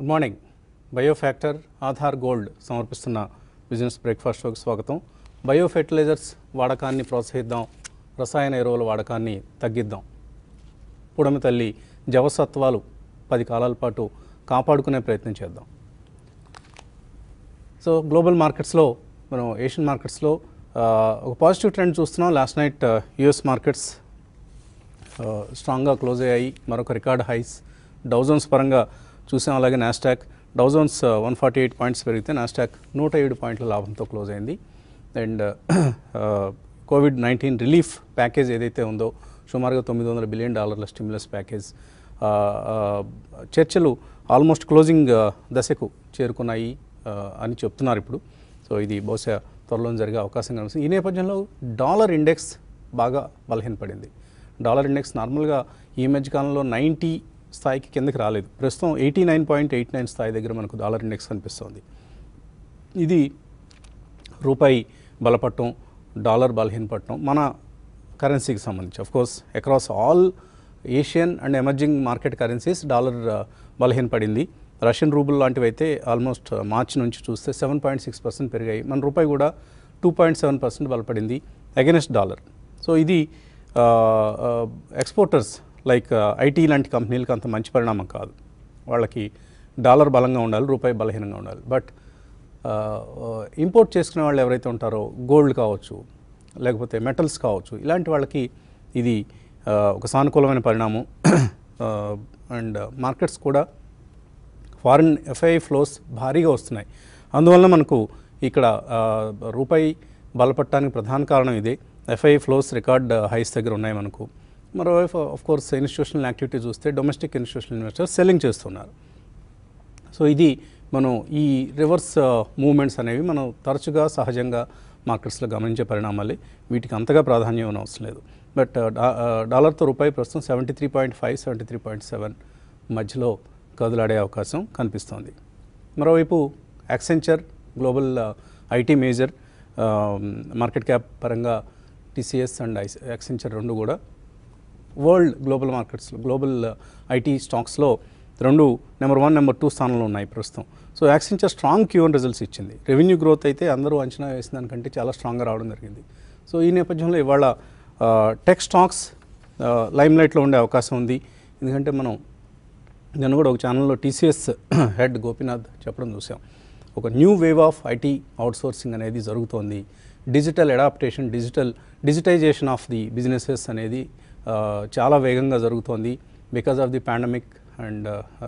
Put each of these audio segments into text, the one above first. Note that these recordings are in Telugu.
Good morning Biofactor Aadhaar gold సమర్పిస్తున్న బిజినెస్ బ్రేక్ఫాస్ట్ షోకి స్వాగతం బయో ఫెర్టిలైజర్స్ వాడకాన్ని ప్రోత్సహిద్దాం రసాయన ఎరువుల వాడకాన్ని తగ్గిద్దాం పుడమి తల్లి జవసత్వాలు పది కాలాల పాటు కాపాడుకునే ప్రయత్నం చేద్దాం సో గ్లోబల్ మార్కెట్స్లో మనం ఏషియన్ మార్కెట్స్లో ఆ, ఒక పాజిటివ్ ట్రెండ్ చూస్తున్నాం లాస్ట్ నైట్ యుఎస్ మార్కెట్స్ స్ట్రాంగ్గా క్లోజ్ అయ్యాయి మరొక రికార్డ్ హైస్ డౌజోన్స్ పరంగా చూసాం అలాగే Nasdaq Dow Jones one forty eight points పెరిగితే నాస్టాక్ నూట ఏడు పాయింట్ల లాభంతో క్లోజ్ అయింది and COVID nineteen relief package ఏదైతే ఉందో సుమారుగా తొమ్మిది వందల బిలియన్ డాలర్ల స్టిమ్యులస్ ప్యాకేజ్ ఆ, ఆ, చర్చలు ఆల్మోస్ట్ క్లోజింగ్ ఆ, దశకు చేరుకున్నాయి ఆ, అని చెప్తున్నారు ఇప్పుడు సో ఇది బహుశా త్వరలో జరిగే అవకాశం కనిపిస్తుంది ఈ నేపథ్యంలో డాలర్ ఇండెక్స్ బాగా బలహీనపడింది డాలర్ ఇండెక్స్ నార్మల్గా ఈ మధ్య కాలంలో నైంటీ స్థాయికి కిందకి రాలేదు ప్రస్తుతం eighty nine point eight nine స్థాయి దగ్గర మనకు డాలర్ ఇండెక్స్ కనిపిస్తుంది ఇది రూపాయి బలపడటం డాలర్ బలహీనపడటం మన కరెన్సీకి సంబంధించి of course across all Asian and emerging market currencies dollar బలహీనపడింది రష్యన్ రూబుల్ లాంటివి అయితే ఆల్మోస్ట్ మార్చ్ నుంచి చూస్తే సెవెన్ పాయింట్ సిక్స్ పర్సెంట్ పెరిగాయి మన రూపాయి కూడా టూ పాయింట్ సెవెన్ పర్సెంట్ బలపడింది అగెనెస్ట్ డాలర్ సో ఇది ఎక్స్పోర్టర్స్ లైక్ ఐటీ లాంటి కంపెనీలకు అంత మంచి పరిణామం కాదు వాళ్ళకి డాలర్ బలంగా ఉండాలి రూపాయి బలహీనంగా ఉండాలి బట్ ఇంపోర్ట్ చేసుకునే వాళ్ళు ఎవరైతే ఉంటారో గోల్డ్ కావచ్చు లేకపోతే మెటల్స్ కావచ్చు ఇలాంటి వాళ్ళకి ఇది ఆ, ఒక సానుకూలమైన పరిణామం అండ్ మార్కెట్స్ కూడా ఫారిన్ ఎఫ్ఐ ఫ్లోస్ భారీగా వస్తున్నాయి అందువలన మనకు ఇక్కడ ఆ, రూపాయి బలపడటానికి ప్రధాన కారణం ఇదే ఎఫ్ఐ ఫ్లోస్ రికార్డ్ హైస్ దగ్గర ఉన్నాయి మనకు మరోవైపు ఆఫ్ కోర్స్ ఇన్స్టిట్యూషనల్ యాక్టివిటీ చూస్తే డొమెస్టిక్ ఇన్స్టిట్యూషనల్ ఇన్వెస్టర్స్ సెల్లింగ్ చేస్తున్నారు సో ఇది మనం ఈ రివర్స్ మూవ్మెంట్స్ అనేవి మనం తరచుగా సహజంగా మార్కెట్స్లో గమనించే పరిణామాలే వీటికి అంతగా ప్రాధాన్యం ఇవ్వనవసరం అవసరం లేదు బట్ డా- ఆ, డాలర్తో రూపాయి ప్రస్తుతం seventy three point five seventy three point seven మధ్యలో కదులాడే అవకాశం కనిపిస్తోంది మరోవైపు Accenture global IT major market cap పరంగా టీసీఎస్ అండ్ ఐస్ యాక్సెంచర్ రెండు కూడా వరల్డ్ గ్లోబల్ మార్కెట్స్లో గ్లోబల్ ఐటీ స్టాక్స్లో రెండు నెంబర్ వన్ నెంబర్ టూ స్థానంలో ఉన్నాయి ప్రస్తుతం సో యాక్సెంచర్ స్ట్రాంగ్ క్యూన్ రిజల్ట్స్ ఇచ్చింది రెవెన్యూ గ్రోత్ అయితే అందరూ అంచనా వేసిన దానికంటే చాలా స్ట్రాంగ్గా రావడం జరిగింది సో ఈ నేపథ్యంలో ఇవాళ టెక్ స్టాక్స్ లైమ్ లైట్లో ఉండే అవకాశం ఉంది ఎందుకంటే మనం నేను కూడా ఒక ఛానల్లో టీసీఎస్ హెడ్ గోపీనాథ్ చెప్పడం చూసాం ఒక new wave of IT outsourcing అనేది జరుగుతోంది digital adaptation digital digitization of the businesses అనేది ఆ, చాలా వేగంగా జరుగుతోంది because of the pandemic and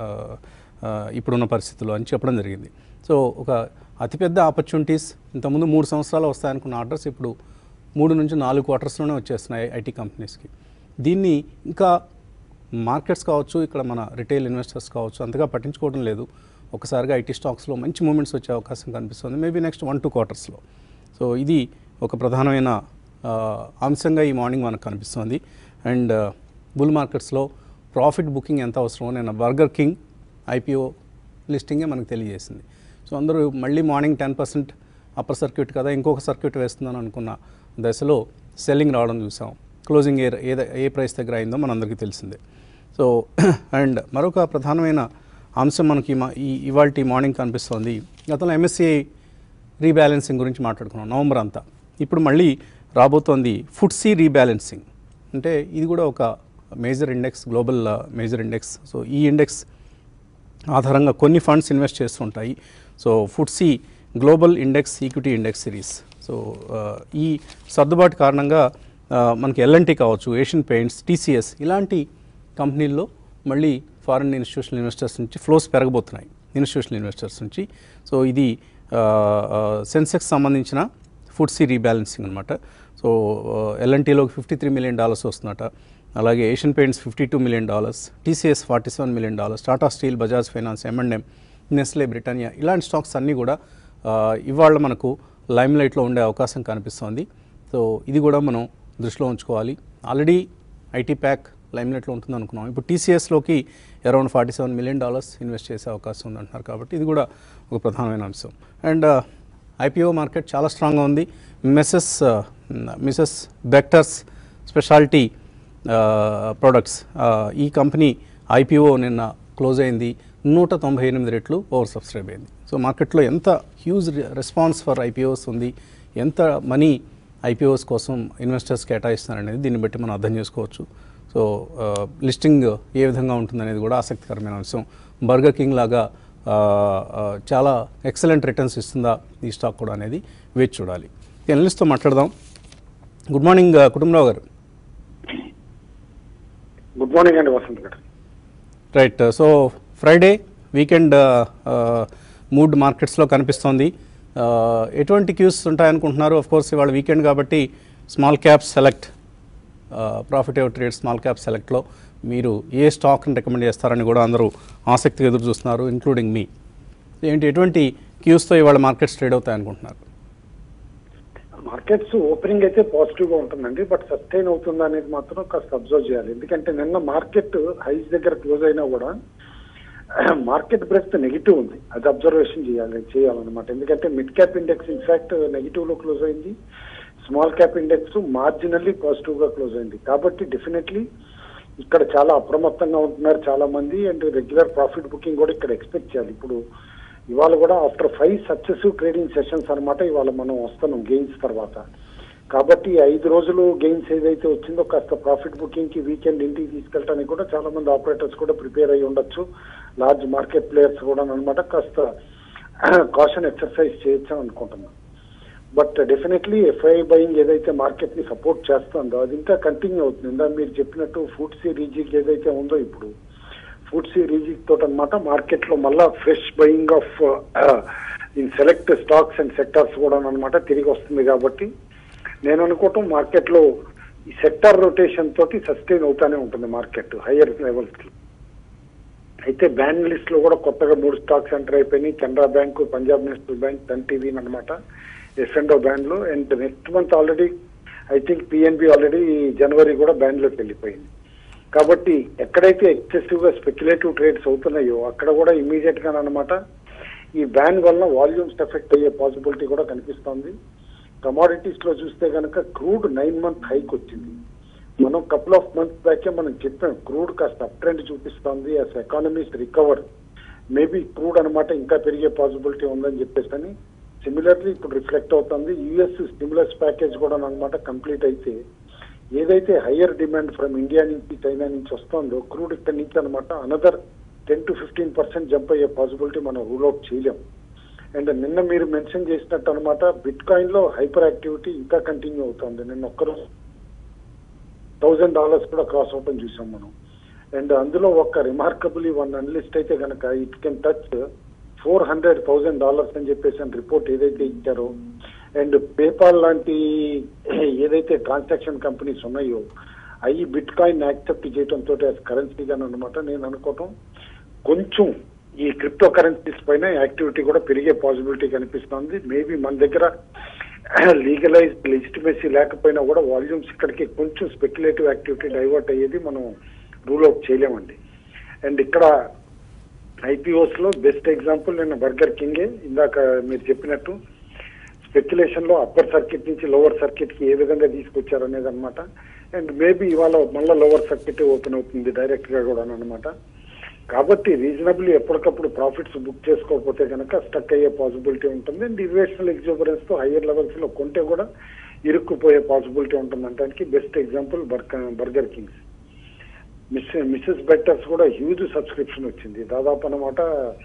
ఇప్పుడున్న పరిస్థితుల్లో అని చెప్పడం జరిగింది సో ఒక అతిపెద్ద ఆపర్చునిటీస్ ఇంతకుముందు మూడు సంవత్సరాలు వస్తాయనుకున్న ఆర్డర్స్ ఇప్పుడు మూడు నుంచి నాలుగు క్వార్టర్స్లోనే వచ్చేస్తున్నాయి ఐటీ కంపెనీస్కి దీన్ని ఇంకా మార్కెట్స్ కావచ్చు ఇక్కడ మన రిటైల్ ఇన్వెస్టర్స్ కావచ్చు అంతగా పట్టించుకోవడం లేదు ఒకసారిగా ఐటీ స్టాక్స్లో మంచి మూమెంట్స్ వచ్చే అవకాశం కనిపిస్తుంది మేబీ నెక్స్ట్ వన్ టూ క్వార్టర్స్లో సో ఇది ఒక ప్రధానమైన ఆ, అంశంగా ఈ మార్నింగ్ మనకు కనిపిస్తుంది అండ్ బుల్ మార్కెట్స్లో ప్రాఫిట్ బుకింగ్ ఎంత అవసరమో నేను బర్గర్ కింగ్ ఐపీఓ లిస్టింగే మనకు తెలియజేసింది సో అందరూ మళ్ళీ morning ten percent upper circuit కదా ఇంకొక సర్క్యూట్ వేస్తుందని అనుకున్న దశలో సెల్లింగ్ రావడం చూసాం క్లోజింగ్ ఏ ఏ ఏ ప్రైస్ దగ్గర అయిందో మనందరికీ తెలిసిందే సో అండ్ మరొక ప్రధానమైన అంశం మనకి మా ఈ ఇవాళ మార్నింగ్ కనిపిస్తోంది గతంలో ఎంఎస్సిఐ రీబ్యాలెన్సింగ్ గురించి మాట్లాడుకున్నాం నవంబర్ అంతా ఇప్పుడు మళ్ళీ రాబోతోంది ఫుడ్సీ రీబ్యాలెన్సింగ్ అంటే ఇది కూడా ఒక major index global major index so ఈ ఇండెక్స్ ఆధారంగా కొన్ని ఫండ్స్ ఇన్వెస్ట్ చేస్తుంటాయి so FTSE global index equity index series so ఆ, ఈ సర్దుబాటు కారణంగా ఆ, మనకి ఎల్ఎన్టీ కావచ్చు ఏషియన్ పెయింట్స్ టీసీఎస్ ఇలాంటి కంపెనీల్లో మళ్ళీ ఫారిన్ ఇన్స్టిట్యూషనల్ ఇన్వెస్టర్స్ నుంచి ఫ్లోస్ పెరగబోతున్నాయి ఇన్స్టిట్యూషనల్ ఇన్వెస్టర్స్ నుంచి సో ఇది సెన్సెక్స్ సంబంధించిన ఫుడ్సీ రీబ్యాలెన్సింగ్ అనమాట సో ఎల్ఎన్టీలోకి ఫిఫ్టీ త్రీ మిలియన్ డాలర్స్ వస్తుందట అలాగే Asian Paints fifty two million dollars TCS forty seven million dollars Tata Steel Bajaj Finance ఎంఎండ్ఎం నెస్లే బ్రిటానియా ఇలాంటి స్టాక్స్ అన్నీ కూడా ఆ, ఇవాళ మనకు లైమ్ లైట్లో ఉండే అవకాశం కనిపిస్తోంది సో ఇది కూడా మనం దృష్టిలో ఉంచుకోవాలి ఆల్రెడీ ఐటీ ప్యాక్ లైమ్ లైట్లో ఉంటుంది అనుకున్నాం ఇప్పుడు టీసీఎస్లోకి around forty seven million dollars invest చేసే అవకాశం ఉంది అంటున్నారు కాబట్టి ఇది కూడా ఒక ప్రధానమైన అంశం అండ్ ఐపీఓ మార్కెట్ చాలా స్ట్రాంగ్గా ఉంది Mrs Mrs Bectors speciality products ఈ కంపెనీ ఐపీఓ నిన్న క్లోజ్ అయింది నూట తొంభై ఎనిమిది రెట్లు ఓవర్ సబ్స్క్రైబ్ అయింది సో మార్కెట్లో ఎంత హ్యూజ్ రెస్పాన్స్ ఫర్ ఐపీఓస్ ఉంది ఎంత మనీ ఐపీఓస్ కోసం ఇన్వెస్టర్స్ కేటాయిస్తున్నారనేది దీన్ని బట్టి మనం అర్థం చేసుకోవచ్చు సో లిస్టింగ్ ఏ విధంగా ఉంటుందనేది కూడా ఆసక్తికరమైన అంశం బర్గర్ కింగ్ లాగా ఆ, ఆ, చాలా ఎక్సలెంట్ రిటర్న్స్ ఇస్తుందా ఈ స్టాక్ కూడా అనేది వేచి చూడాలి ఎనలిస్ట్తో మాట్లాడదాం గుడ్ మార్నింగ్ ఆ, కుటుంబరావు గారు గుడ్ మార్నింగ్ అండి వసంత్ గారు right so Friday weekend mood మార్కెట్స్లో కనిపిస్తోంది ఆ, ఎటువంటి క్యూస్ ఉంటాయనుకుంటున్నారు ఆఫ్ కోర్స్ ఇవాళ వీకెండ్ కాబట్టి small cap select profit your trade small cap సెలెక్ట్లో మీరు ఏ స్టాక్ని రికమెండ్ చేస్తారని కూడా అందరూ ఆసక్తిగా ఎదురు చూస్తున్నారు ఇంక్లూడింగ్ మీ ఏంటి ఎటువంటి క్యూస్తో ఇవాళ మార్కెట్స్ ట్రేడ్ అవుతాయనుకుంటున్నారు మార్కెట్స్ ఓపెనింగ్ అయితే పాజిటివ్ గా ఉంటుందండి బట్ సస్టైన్ అవుతుందా అనేది మాత్రం కాస్త అబ్జర్వ్ చేయాలి ఎందుకంటే నిన్న మార్కెట్ హైస్ దగ్గర క్లోజ్ అయినా కూడా మార్కెట్ బ్రెత్ నెగిటివ్ ఉంది అది అబ్జర్వేషన్ చేయాలి చేయాలన్నమాట ఎందుకంటే mid cap index in fact negative లో క్లోజ్ అయింది small cap index marginally positive గా క్లోజ్ అయింది కాబట్టి డెఫినెట్లీ ఇక్కడ చాలా అప్రమత్తంగా ఉంటున్నారు చాలా మంది అండ్ రెగ్యులర్ ప్రాఫిట్ బుకింగ్ కూడా ఇక్కడ ఎక్స్పెక్ట్ చేయాలి ఇప్పుడు ఇవాళ కూడా after five successive trading sessions అన్నమాట ఇవాళ మనం వస్తున్నాం గెయిన్స్ తర్వాత కాబట్టి ఐదు రోజులు గెయిన్స్ ఏదైతే వచ్చిందో కాస్త ప్రాఫిట్ బుకింగ్ కి వీకెండ్ ఇంటికి తీసుకెళ్ళడానికి కూడా చాలా మంది ఆపరేటర్స్ కూడా ప్రిపేర్ అయ్యి ఉండొచ్చు లార్జ్ మార్కెట్ ప్లేయర్స్ కూడా అనమాట కాస్త కాషన్ ఎక్సర్సైజ్ చేయొచ్చు అని అనుకుంటున్నాను బట్ డెఫినెట్లీ ఎఫ్ఐ బయింగ్ ఏదైతే మార్కెట్ ని సపోర్ట్ చేస్తుందో అది ఇంకా కంటిన్యూ అవుతుంది ఇందా మీరు చెప్పినట్టు ఫుడ్సీ రీజిక్ ఏదైతే ఉందో ఇప్పుడు ఫుడ్సీ రీజిక్ తోటి అనమాట మార్కెట్ లో మళ్ళా fresh buying of in select stocks and sectors కూడా అనమాట తిరిగి వస్తుంది కాబట్టి నేను అనుకోవటం మార్కెట్ లో ఈ సెక్టార్ రొటేషన్ తోటి సస్టైన్ అవుతానే ఉంటుంది మార్కెట్ హయ్యర్ లెవెల్స్ కి అయితే బ్యాంక్ లిస్ట్ లో కూడా కొత్తగా మూడు స్టాక్స్ ఎంటర్ అయిపోయినాయి Canara Bank Punjab National Bank Sun TV అనమాట ఎస్ అండ్ బ్యాండ్ లో and next month already I think PNB already జనవరి కూడా బ్యాండ్ లోకి వెళ్ళిపోయింది కాబట్టి ఎక్కడైతే ఎక్సెసివ్ గా స్పెక్యులేటివ్ ట్రేడ్స్ అవుతున్నాయో అక్కడ కూడా ఇమీడియట్ గా అనమాట ఈ బ్యాన్ వలన వాల్యూమ్స్ ఎఫెక్ట్ అయ్యే పాసిబిలిటీ కూడా కనిపిస్తోంది కమాడిటీస్ లో చూస్తే కనుక క్రూడ్ నైన్ మంత్ హైక్ వచ్చింది మనం కపుల్ ఆఫ్ మంత్స్ బ్యాకే మనం చెప్పాం క్రూడ్ కాస్త అప్ ట్రెండ్ చూపిస్తోంది as economies recover maybe crude అనమాట ఇంకా పెరిగే పాసిబిలిటీ ఉందని చెప్పేసి అని సిమిలర్లీ ఇప్పుడు రిఫ్లెక్ట్ అవుతుంది యుఎస్ స్టిమ్యులస్ ప్యాకేజ్ కూడా అనమాట కంప్లీట్ అయితే ఏదైతే హయ్యర్ డిమాండ్ ఫ్రమ్ ఇండియా నుంచి చైనా నుంచి వస్తుందో క్రూడ్ ఇక్కడ నుంచి అనమాట another ten to fifteen percent jump అయ్యే పాసిబిలిటీ మనం రూల్ అవుట్ చేయలేం అండ్ నిన్న మీరు మెన్షన్ చేసినట్టు అనమాట బిట్ కాయిన్ లో హైపర్ యాక్టివిటీ ఇంకా కంటిన్యూ అవుతుంది నిన్న ఒక్కరోజు థౌజండ్ డాలర్స్ కూడా క్రాస్ ఓపెన్ చూసాం మనం అండ్ అందులో ఒక రిమార్కబుల్ వన్ అనలిస్ట్ అయితే కనుక it can touch four hundred thousand dollars అని చెప్పేసి అని రిపోర్ట్ ఏదైతే ఇచ్చారో అండ్ పేపాల్ లాంటి ఏదైతే ట్రాన్సాక్షన్ కంపెనీస్ ఉన్నాయో అవి బిట్ కాయిన్ యాక్సెప్ట్ చేయడంతో కరెన్సీగా అనమాట నేను అనుకోవటం కొంచెం ఈ క్రిప్టో కరెన్సీస్ పైన యాక్టివిటీ కూడా పెరిగే పాసిబిలిటీ కనిపిస్తుంది మేబీ మన దగ్గర లీగలైజ్ లెజిటిమసీ లేకపోయినా కూడా వాల్యూమ్స్ ఇక్కడికి కొంచెం స్పెక్యులేటివ్ యాక్టివిటీ డైవర్ట్ అయ్యేది మనం రూల్ అవుట్ చేయలేమండి అండ్ ఇక్కడ ఐపీఓస్ లో బెస్ట్ ఎగ్జాంపుల్ నేను బర్గర్ కింగే ఇందాక మీరు చెప్పినట్టు స్పెక్యులేషన్ లో అప్పర్ సర్కిట్ నుంచి లోవర్ సర్కిట్ కి ఏ విధంగా తీసుకొచ్చారు అనేది అనమాట అండ్ మేబీ ఇవాళ మళ్ళీ లోవర్ సర్కిట్ ఓపెన్ అవుతుంది డైరెక్ట్ గా కూడా అనమాట కాబట్టి రీజనబుల్లీ ఎప్పటికప్పుడు ప్రాఫిట్స్ బుక్ చేసుకోకపోతే కనుక స్టక్ అయ్యే పాసిబిలిటీ ఉంటుంది అండ్ ఇన్వేషనల్ ఎగ్జూబరెన్స్ తో హయ్యర్ లెవెల్స్ లో కొంటే కూడా ఇరుక్కుపోయే పాసిబిలిటీ ఉంటుంది అంటానికి best example Burger King's Mrs Mrs Bectors కూడా హ్యూజ్ సబ్స్క్రిప్షన్ వచ్చింది దాదాపు అనమాట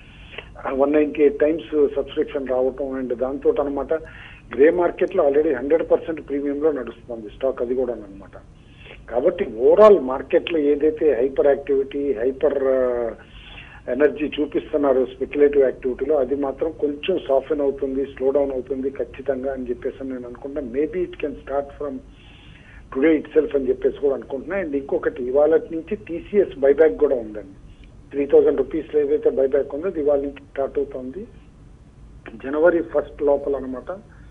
one ninety eight times subscription రావటం అండ్ దాంతో అనమాట గ్రే మార్కెట్ లో ఆల్రెడీ హండ్రెడ్ పర్సెంట్ ప్రీమియం లో నడుస్తుంది స్టాక్ అది కూడా అనమాట కాబట్టి ఓవరాల్ మార్కెట్ లో ఏదైతే హైపర్ యాక్టివిటీ హైపర్ ఎనర్జీ చూపిస్తున్నారు స్పెక్యులేటివ్ యాక్టివిటీలో అది మాత్రం కొంచెం సాఫెన్ అవుతుంది స్లో డౌన్ అవుతుంది ఖచ్చితంగా అని చెప్పేసి నేను అనుకుంటున్నా maybe it can start from today itself అని చెప్పేసి కూడా అనుకుంటున్నా అండ్ ఇంకొకటి ఇవాళ నుంచి టీసీఎస్ బైబ్యాక్ కూడా ఉందండి త్రీ థౌజండ్ రూపీస్ లో ఏదైతే బైబ్యాక్ ఉందో అది ఇవాళ నుంచి స్టార్ట్ అవుతుంది జనవరి ఫస్ట్ లోపల అనమాట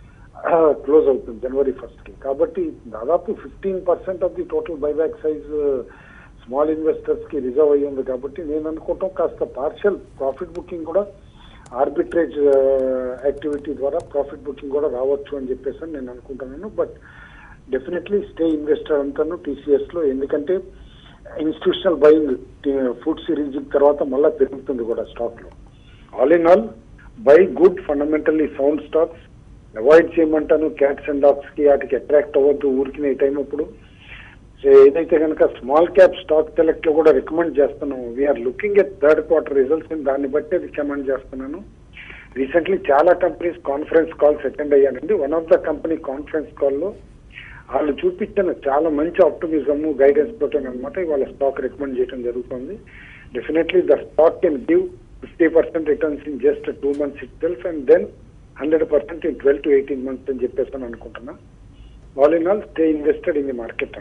క్లోజ్ అవుతుంది జనవరి ఫస్ట్ కి కాబట్టి దాదాపు fifteen percent of the total buyback size small investors కి రిజర్వ్ అయ్యి ఉంది కాబట్టి నేను అనుకోవటం కాస్త పార్షియల్ ప్రాఫిట్ బుకింగ్ కూడా ఆర్బిట్రేజ్ యాక్టివిటీ ద్వారా ప్రాఫిట్ బుకింగ్ కూడా రావచ్చు అని చెప్పేసి నేను అనుకుంటున్నాను బట్ డెఫినెట్లీ స్టే ఇన్వెస్టర్ అంతాను టీసీఎస్ లో ఎందుకంటే ఇన్స్టిట్యూషనల్ బయింగ్ ఫుడ్ సిరీస్ తర్వాత మళ్ళీ పెరుగుతుంది కూడా స్టాక్ లో all in all buy good fundamentally sound stocks avoid చేయమంటాను క్యాట్స్ అండ్ డాగ్స్ కి వాటికి అట్రాక్ట్ అవ్వద్దు ఊరికి ఈ టైం అప్పుడు సో ఏదైతే కనుక స్మాల్ క్యాప్ స్టాక్ సెలెక్ట్ లో కూడా రికమెండ్ చేస్తున్నాము we're looking at third quarter results దాన్ని బట్టే రికమెండ్ చేస్తున్నాను రీసెంట్లీ చాలా కంపెనీస్ కాన్ఫరెన్స్ కాల్స్ అటెండ్ అయ్యానండి one of the company conference కాల్లో వాళ్ళు చూపించిన చాలా మంచి ఆప్టిమిజం గైడెన్స్ తోటి అనమాట ఇవాళ స్టాక్ రికమెండ్ చేయడం జరుగుతుంది definitely the stock can give fifty percent returns in just two months itself and then hundred percent in twelve to eighteen months అని చెప్పేసి అని అనుకుంటున్నా all in all stay invested in the market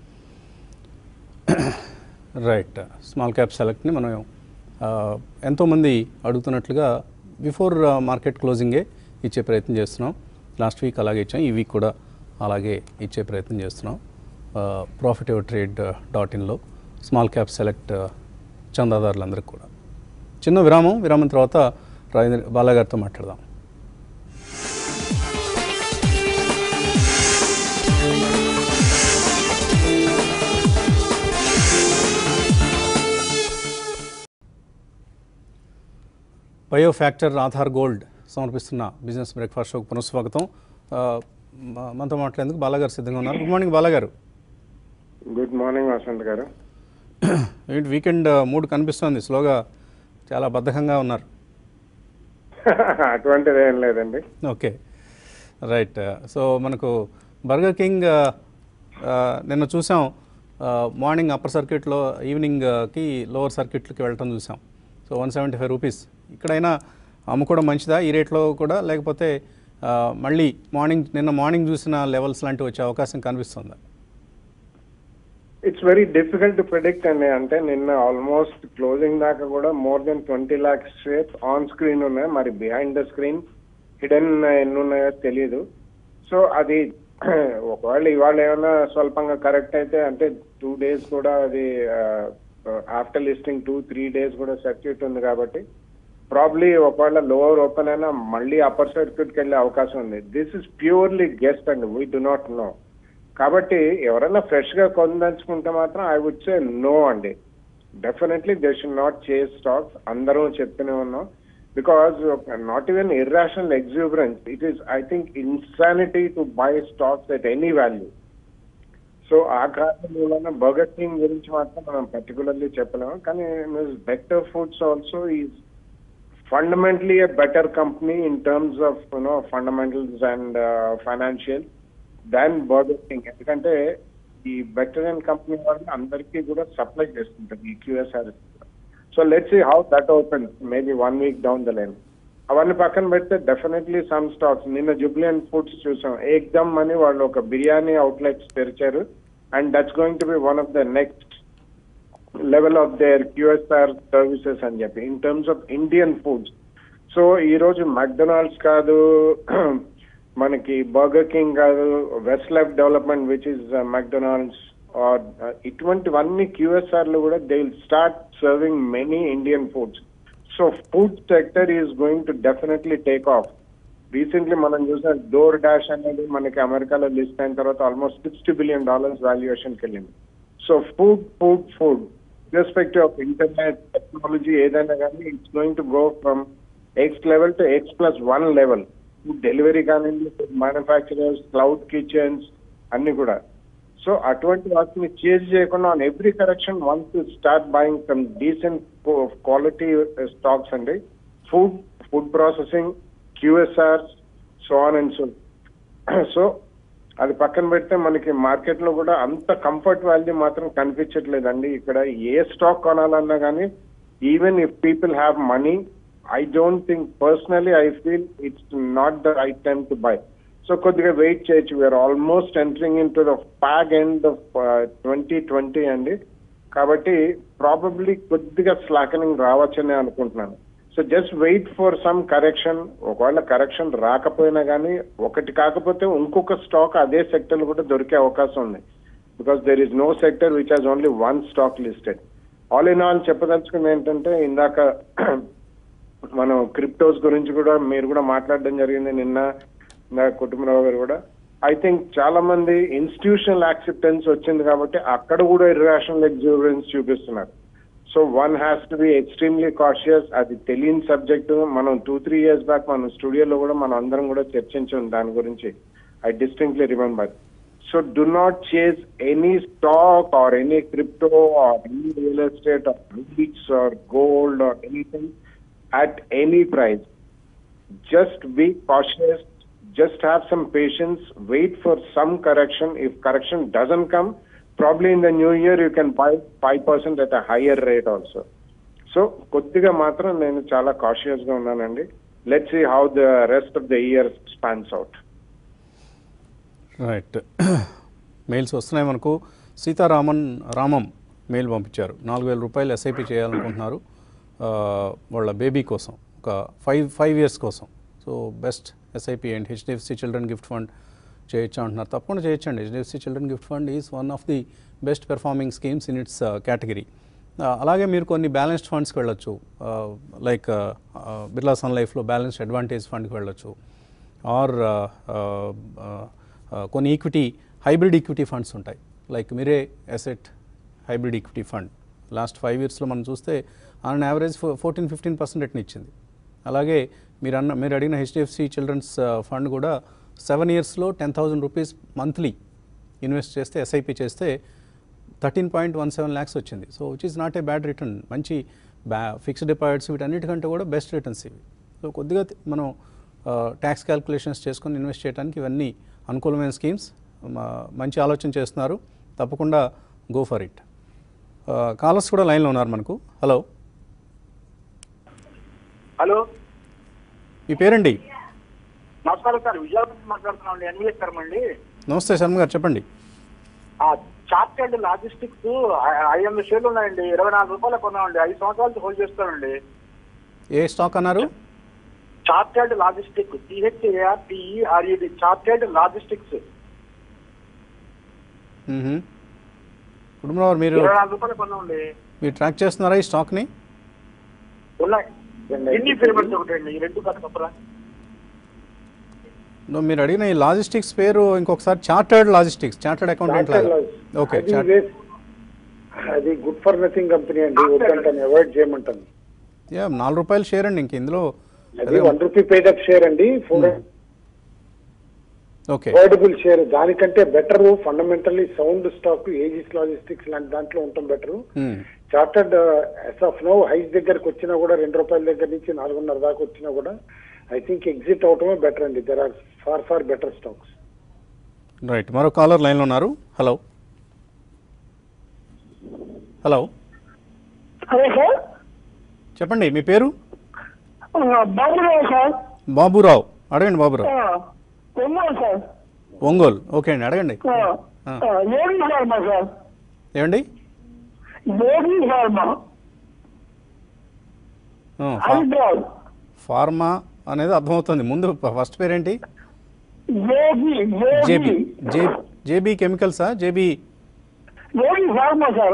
right small cap సెలెక్ట్ని మనం ఆ, ఎంతోమంది అడుగుతున్నట్లుగా బిఫోర్ మార్కెట్ క్లోజింగే ఇచ్చే ప్రయత్నం చేస్తున్నాం లాస్ట్ వీక్ అలాగే ఇచ్చాం ఈ వీక్ కూడా అలాగే ఇచ్చే ప్రయత్నం చేస్తున్నాం ప్రాఫిట్ ఎవర్ ట్రేడ్ డాట్ ఇన్లో స్మాల్ క్యాప్ సెలెక్ట్ చందాదారులందరికీ కూడా చిన్న విరామం విరామం తర్వాత రాజేంద్ర బాలాగారితో మాట్లాడదాం బయో ఫ్యాక్టర్ ఆధార్ గోల్డ్ సమర్పిస్తున్న బిజినెస్ బ్రేక్ఫాస్ట్ షోకి పునఃస్వాగతం ఆ, మ- మనతో మాట్లాడేందుకు బాలాగారు సిద్ధంగా ఉన్నారు గుడ్ మార్నింగ్ బాలాగారు గుడ్ మార్నింగ్ వసంత్ గారు ఏంటి వీకెండ్ మూడ్ కనిపిస్తోంది స్లోగా చాలా బద్ధకంగా ఉన్నారు అటువంటిది ఏం లేదండి ఓకే రైట్ సో మనకు బర్గర్ కింగ్ ఆ, ఆ, నిన్న చూసాం ఆ, మార్నింగ్ అప్పర్ సర్క్యూట్లో ఈవినింగ్కి లోవర్ సర్క్యూట్లకి వెళ్ళటం చూసాం so one seventy five rupees ఇక్కడైనా అమ్ముకోవడం మంచిదా ఈ రేట్లో కూడా లేకపోతే ఆ, మళ్ళీ మార్నింగ్ నిన్న మార్నింగ్ చూసిన లెవెల్స్ లాంటివి వచ్చే అవకాశం కనిపిస్తుందా it's very difficult to predict అండి అంటే నిన్న ఆల్మోస్ట్ క్లోజింగ్ దాకా కూడా more than twenty lakhs shares on screen ఉన్నాయి మరి బిహైండ్ ద స్క్రీన్ హిడెన్ ఎన్ని ఉన్నాయో తెలియదు సో అది ఒకవేళ ఇవాళ ఏమైనా స్వల్పంగా కరెక్ట్ అయితే అంటే టూ డేస్ కూడా అది after listing two three days కూడా సర్క్యూట్ ఉంది కాబట్టి ప్రాబ్లీ ఒకవేళ లోవర్ ఓపెన్ అయినా మళ్ళీ అప్పర్ సర్క్యూట్కి వెళ్ళే అవకాశం ఉంది దిస్ ఇస్ ప్యూర్లీ గెస్ట్ అండి వీ డు నాట్ నో కాబట్టి ఎవరైనా ఫ్రెష్ గా కొనదలుచుకుంటే మాత్రం ఐ వుడ్ సే నో అండి definitely they should not chase stocks అందరం చెప్తూనే ఉన్నాం because not even irrational exuberance it is I think insanity to buy stocks at any value so ఆ కారణం వలన బర్గర్ కింగ్ గురించి మాత్రం మనం పర్టికులర్లీ చెప్పలేము కానీ better foods also is fundamentally a better company in terms of you know fundamentals and uh, financial than Burger King ఎందుకంటే ఈ బెటర్ అండ్ కంపెనీ వాళ్ళు అందరికీ కూడా సప్లై చేస్తుంటారు ఈ QSR so let's see how that open maybe one week down the line అవన్నీ పక్కన పెడితే డెఫినెట్లీ సమ్ స్టాక్స్ నిన్న జుబ్లియన్ ఫుడ్స్ చూసాం ఏక్దమ్ అని వాళ్ళు ఒక బిర్యానీ అవుట్లెట్స్ తెరిచారు and that's going to be one of the next level of their QSR services అని చెప్పి in terms of Indian foods so ఈ రోజు మెక్డొనాల్డ్స్ కాదు మనకి బర్గర్ కింగ్ కాదు Westlife development which is McDonald's or ఇటువంటివన్నీ క్యూఎస్ఆర్ లో కూడా they will start serving many Indian foods so food sector is going to definitely take off recently మనం చూసిన డోర్ డాష్ అనేది మనకి అమెరికాలో లిస్ట్ అయిన తర్వాత ఆల్మోస్ట్ సిక్స్టీ బిలియన్ డాలర్స్ వాల్యుయేషన్కి వెళ్ళింది so food food food respective of internet technology ఏదైనా కానీ it's going to go from X level to X plus one level food delivery కానివ్వండి మ్యానుఫ్యాక్చరర్స్ క్లౌడ్ కిచెన్స్ అన్ని కూడా సో అటువంటి వాటిని చేంజ్ చేయకుండా on every correction once start buying some decent quality stocks అండి food food processing QSR so on and so so అది పక్కన పెడితే మనకి మార్కెట్ లో కూడా అంత కంఫర్ట్ వాల్యూ మాత్రం కనిపించట్లేదండి ఇక్కడ ఏ స్టాక్ కొనాలన్నా కానీ even if people have money I don't think personally I feel it's not the right time to buy so కొద్దిగా వెయిట్ చేయొచ్చు we're almost entering in to the fag end of twenty twenty అండి కాబట్టి ప్రాబబ్లీ కొద్దిగా స్లాకనింగ్ రావచ్చని అనుకుంటున్నాను so just wait for some correction ఒకవేళ కరెక్షన్ రాకపోయినా కానీ ఒకటి కాకపోతే ఇంకొక స్టాక్ అదే సెక్టర్ కూడా దొరికే అవకాశం ఉంది because there is no sector which has only one stock listed all in all చెప్పదలుచుకుంది ఏంటంటే ఇందాక మనం క్రిప్టోస్ గురించి కూడా మీరు కూడా మాట్లాడడం జరిగింది నిన్న నా కుటుంబరావు గారు కూడా ఐ థింక్ చాలా మంది ఇన్స్టిట్యూషనల్ యాక్సెప్టెన్స్ వచ్చింది కాబట్టి అక్కడ కూడా ఇర్రాషనల్ ఎగ్జూరెన్స్ చూపిస్తున్నారు so one has to be extremely cautious అది తెలియని సబ్జెక్ట్ మనం టూ త్రీ ఇయర్స్ బ్యాక్ మన స్టూడియోలో కూడా మనం అందరం కూడా చర్చించాం దాని గురించి I distinctly remember so do not chase any stock or any crypto or any real estate or REITs or gold or anything at any price. Just be cautious. Just have some patience. Wait for some correction. If correction doesn't come, probably in the new year you can buy 5% at a higher rate also. So కొద్దిగా మాత్రం నేను చాలా కాషియస్ గా ఉన్నానండి let see how the rest of the year spans out right mails వస్తున్నాయి మనకు సీతారామన్ రామం మెయిల్ పంపించారు నాలుగు వేల రూపాయలు ఎస్ఐపి చేయాలనుకుంటున్నారు ఆ, వాళ్ళ బేబీ కోసం ఒక ఫైవ్ ఫైవ్ ఇయర్స్ కోసం so best SIP and HDFC children gift fund చేయొచ్చు అంటున్నారు తప్పకుండా చేయొచ్చండి HDFC children gift fund is one of the best performing schemes in its category అలాగే మీరు కొన్ని బ్యాలెన్స్డ్ ఫండ్స్కి వెళ్ళొచ్చు లైక్ బిర్లా సన్ లైఫ్లో బ్యాలెన్స్డ్ అడ్వాంటేజ్ ఫండ్కి వెళ్ళొచ్చు ఆర్ కొన్ని ఈక్విటీ హైబ్రిడ్ ఈక్విటీ ఫండ్స్ ఉంటాయి like Mirae asset hybrid equity fund last five ఇయర్స్లో మనం చూస్తే on average fourteen fifteen percent రేట్ని ఇచ్చింది అలాగే మీరు అన్న మీరు అడిగిన హెచ్డిఎఫ్సి చిల్డ్రన్స్ ఫండ్ కూడా సెవెన్ ఇయర్స్లో ten thousand rupees monthly invest చేస్తే ఎస్ఐపి చేస్తే thirteen point one seven lakhs వచ్చింది so which is not a bad return మంచి బ్యా ఫిక్స్డ్ డిపాజిట్స్ వీటన్నిటికంటే కూడా బెస్ట్ రిటర్న్స్ ఇవి సో కొద్దిగా తి- మనం ట్యాక్స్ క్యాల్కులేషన్స్ చేసుకొని ఇన్వెస్ట్ చేయడానికి ఇవన్నీ అనుకూలమైన స్కీమ్స్ మంచి ఆలోచన చేస్తున్నారు తప్పకుండా గో ఫర్ ఇట్ కాలర్స్ కూడా లైన్లో ఉన్నారు మనకు హలో హలో మీ పేరండి నమస్కారం సార్ విజయవాడ నుంచి మాట్లాడుతున్నాం అండి ఎన్వీఎస్ శర్మ అండి నమస్తే శర్మ గారు చెప్పండి ఆ చార్టెడ్ లాజిస్టిక్స్ ఐదు వందల షేర్లు ఉన్నాయండి ఇరవై నాలుగు రూపాయలు కొన్నామండి ఐదు సంవత్సరాలు హోల్డ్ చేస్తామండి ఏ స్టాక్ అన్నారు చార్టెడ్ లాజిస్టిక్ సిహెచ్ఏఆర్టీఈఆర్ఈడి చార్టెడ్ లాజిస్టిక్స్ మ్మ్హ. కుటుంబరావు మీరు ఇరవై నాలుగు రూపాయలు కొన్నామండి మీరు ట్రాక్ చేస్తున్నారా ఈ స్టాక్ని ఉన్నాయి ఎన్ని పిరమిడ్స్ ఒకటి అండి ఈ రెండు కాదు తప్పరా నో, మీరు అడిగిన ఈ లాజిస్టిక్స్ పేరు ఇంకొకసారి చార్టర్డ్ లాజిస్టిక్స్ చార్టర్డ్ అకౌంటెంట్ లాగా ఓకే అది చార్ట్ వేస్ట్. అది గుడ్ ఫర్ నథింగ్ కంపెనీ అండి వద్దంటాను అవాయిడ్ చేయమంటాను యా నాలుగు రూపాయలు షేర్ అండి ఇంక ఇందులో అది one rupee paid up share అండి ఫోర్ ఓకే అఫోర్డబుల్ షేర్ దానికంటే better fundamentally sound stock Aegis logistics లాంటి దాంట్లో ఉండటం బెటర్ మ్మ్. Chartered is off no highs దగ్గరకు వచ్చినా కూడా రెండు రూపాయల దగ్గర నుంచి నాలుగున్నర దాకా వచ్చినా కూడా ఐ థింక్ ఎగ్జిట్ అవటమే బెటర్ అండి there are far far better stocks right మరో కాలర్ లైన్లో ఉన్నారు హలో హలో హలో సార్ చెప్పండి మీ పేరు బాబురావు సార్ బాబురావు అడగండి బాబురావు కొన్నాను సార్ ఒంగోలు ఓకే అండి అడగండి ఆ. యోగి ఫార్మా సార్ ఏమండి యోగి ఫార్మా ఆ, ఫా- హైదరాబాద్ ఫార్మా అనేది అర్థమవుతుంది ముందు ఫస్ట్ పేరేంటి Yogi JB Yogi J JB కెమికల్సా JB Yogi pharma sir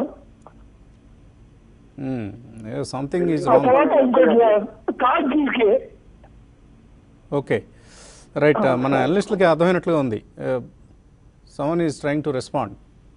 something is uh wrong తర్వాత ఇంకోటి సార్ కార్డ్ తీసుకే ఓకే రైట్ మన అనలిస్టులకి అర్థమైనట్లుగా ఉంది someone is trying to respond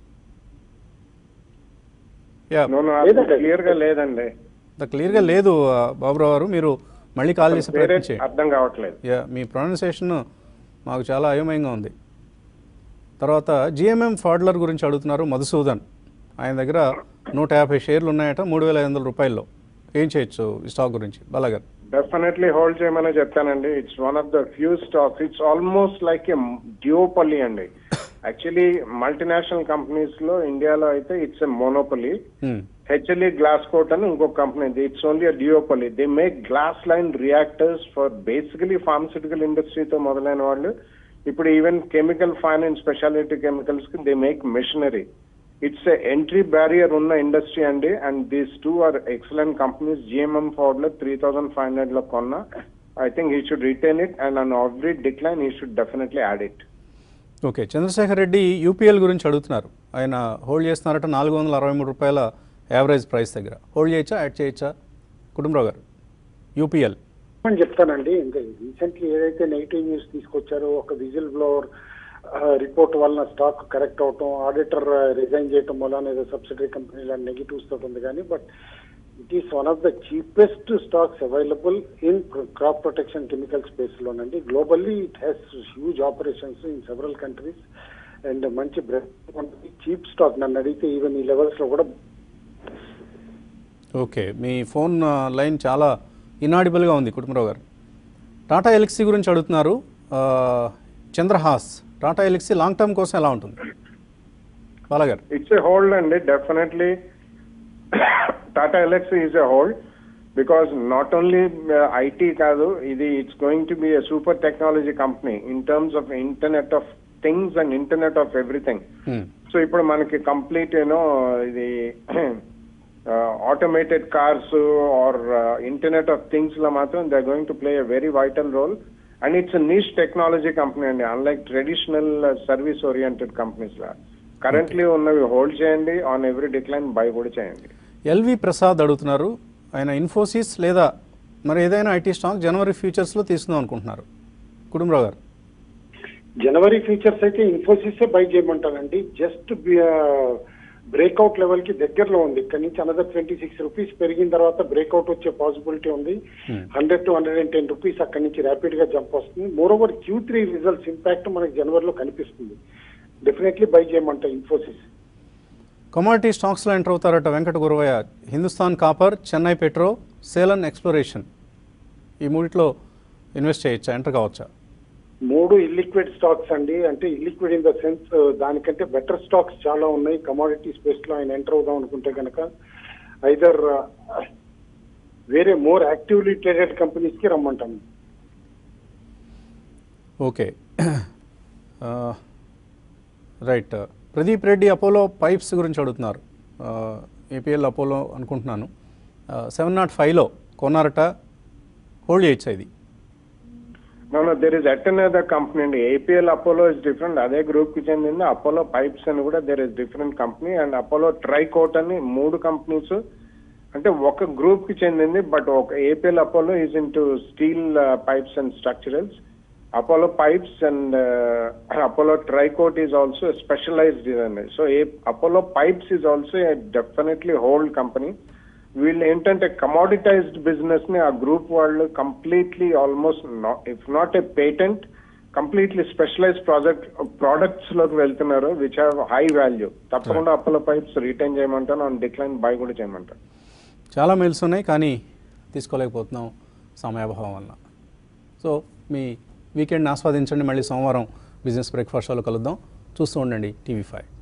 ya లేదండి. క్లియర్ గా లేదండి క్లియర్గా లేదు ఆ, బాబురావు గారు మీరు మళ్ళీ కాల్ చేసి పేరే ప్రయత్నం చేయండి అర్థం కావట్లేదు యా మీ ప్రొనౌన్సియేషన్ మాకు చాలా అయోమయంగా ఉంది తర్వాత జిఎంఎం ఫాడ్లర్ గురించి అడుగుతున్నారు మధుసూదన్ ఆయన దగ్గర నూట యాభై షేర్లు ఉన్నాయట మూడు వేల ఐదు వందల రూపాయల్లో ఏం చేయొచ్చు ఈ స్టాక్ గురించి బాలాగారు డెఫినెట్లీ హోల్డ్ చేయమని చెప్తానండి it's one of the few stocks it's almost like a duopoly అండి యాక్చువల్లీ మల్టీనేషనల్ కంపెనీస్ లో ఇండియాలో అయితే it's a monopoly Hmm. HLE glass coat అని ఇంకొక కంపెనీ it's only a duopoly they make glass line reactors for basically pharmaceutical ఇండస్ట్రీతో మొదలైన వాళ్ళు ఇప్పుడు even chemical fine and speciality chemicals కి they make machinery it's a entry barrier ఉన్న ఇండస్ట్రీ అండి and these two are excellent companies GMM Pfaudler three thousand five hundred లో కొన్నా I think he should retain it and on every decline he should definitely add it okay Chandrashekar Reddy UPL గురించి అడుగుతున్నారు ఆయన హోల్డ్ చేస్తున్నారట నాలుగు వందల అరవై మూడు రూపాయల యావరేజ్ ప్రైస్ దగ్గర హోల్డ్ చేయొచ్చా యాడ్ చేయొచ్చా కుటుంబరావు గారు యూపీఎల్ అని చెప్తానండి ఇంకా రీసెంట్లీ ఏదైతే నెగిటివ్ న్యూస్ తీసుకొచ్చారో ఒక విజిల్ బ్లోవర్ రిపోర్ట్ వలన స్టాక్ కరెక్ట్ అవటం ఆడిటర్ రిజైన్ చేయటం వలన ఏదో సబ్సిడరీ కంపెనీల నెగిటివ్స్ తోటి ఉంది కానీ but it is one of the cheapest stocks available in crop protection chemical space లోనండి globally it has huge operations in several countries and మంచి చీప్ స్టాక్ నన్ను అడిగితే ఈవెన్ ఈ లెవెల్స్ లో కూడా ఓకే మీ ఫోన్ ఆ, లైన్ చాలా ఇనాడిబుల్గా ఉంది కుటుంబరావు గారు టాటా ఎలక్సీ గురించి అడుగుతున్నారు ఆ, చంద్రహాస్ టాటా ఎలక్సీ లాంగ్ టర్మ్ కోసం ఎలా ఉంటుంది బాలాగారు ఇట్స్ ఏ హోల్డ్ అండి definitely Tata Elxsi is a hold because not only IT కాదు ఇది it's going to be a super technology company in terms of internet of things and internet of everything Hmm. So ఇప్పుడు మనకి కంప్లీట్ యూనో ఇది automated cars or internet of things లో మాత్రం they going to play a very vital role and it's niche technology company అండి unlike traditional service oriented companies లా కరెంట్లీ ఉన్నవి హోల్డ్ చేయండి ఆన్ ఎవ్రీ డిక్లైన్ బై కూడా చేయండి ఎల్వి ప్రసాద్ అడుగుతున్నారు ఆయన ఇన్ఫోసిస్ లేదా మరి ఏదైనా ఐటీ స్టాక్ జనవరి ఫ్యూచర్స్లో తీసుకుందాం అనుకుంటున్నారు కుటుంబరావు గారు జనవరి ఫ్యూచర్స్ అయితే ఇన్ఫోసిస్ బై చేయమంటానండి జస్ట్ బ్రేక్అవుట్ లెవెల్ కి దగ్గరలో ఉంది ఇక్కడ నుంచి అనదర్ ట్వంటీ సిక్స్ రూపీస్ పెరిగిన తర్వాత బ్రేక్అవుట్ వచ్చే పాసిబిలిటీ ఉంది hundred to hundred and ten rupees అక్కడి నుంచి ర్యాపిడ్ గా జంప్ వస్తుంది moreover Q three results impact మనకి జనవరిలో కనిపిస్తుంది డెఫినెట్లీ బై చేయమంట ఇన్ఫోసిస్ కమాడిటీ స్టాక్స్లో ఎంటర్ అవుతారట Venkata Guravaiah Hindustan copper Chennai petro Selan exploration ఈ మూడిట్లో ఇన్వెస్ట్ చేయొచ్చా ఎంటర్ కావచ్చా మూడు ఇల్లిక్విడ్ స్టాక్స్ అండి అంటే ఇల్లిక్విడ్ ఇన్ ద సెన్స్ దానికంటే బెటర్ స్టాక్స్ చాలా ఉన్నాయి కమాడిటీ స్పేస్ లో ఆయన ఎంటర్ అవుదాం అనుకుంటే కనుక ఐదర్ వేరే మోర్ యాక్టివ్లీ ట్రేడెడ్ కంపెనీస్ కి రమ్మంటాను okay right Pradeep Reddy Apollo pipes గురించి అడుగుతున్నారు ఏపీఎల్ అపోలో అనుకుంటున్నాను సెవెన్ నాట్ ఫైవ్లో కొన్నారట హోల్డ్ చేయొచ్చా ఇది no no there is at another company అండి ఏపీఎల్ అపోలో ఇస్ డిఫరెంట్ అదే గ్రూప్ కి చెందింది అపోలో పైప్స్ అని కూడా there is different company and Apollo Tricoat అని మూడు కంపెనీస్ అంటే ఒక గ్రూప్ కి చెందింది బట్ ఒక APL Apollo is into steel pipes and structurals Apollo pipes and Apollo Tricoat is also specialized అండి so a Apollo pipes is also definitely hold company వీళ్ళు ఏంటంటే కమాడిటైజ్డ్ బిజినెస్ ని ఆ గ్రూప్ వాళ్ళు completely almost if not a patent completely specialise project products లోకి వెళ్తున్నారు విచ్ హ్యావ్ హై వాల్యూ తప్పకుండా అపోలో పైప్స్ రిటైన్ చేయమంటాను అండ్ డిక్లైన్ బై కూడా చేయమంటాను చాలా మెయిల్స్ ఉన్నాయి కానీ తీసుకోలేకపోతున్నాం సమయాభావం వల్ల సో మీ వీకెండ్ని ఆస్వాదించండి మళ్ళీ సోమవారం బిజినెస్ బ్రేక్ఫాస్ట్ షోలో కలుద్దాం చూస్తూ ఉండండి టీవీ ఫైవ్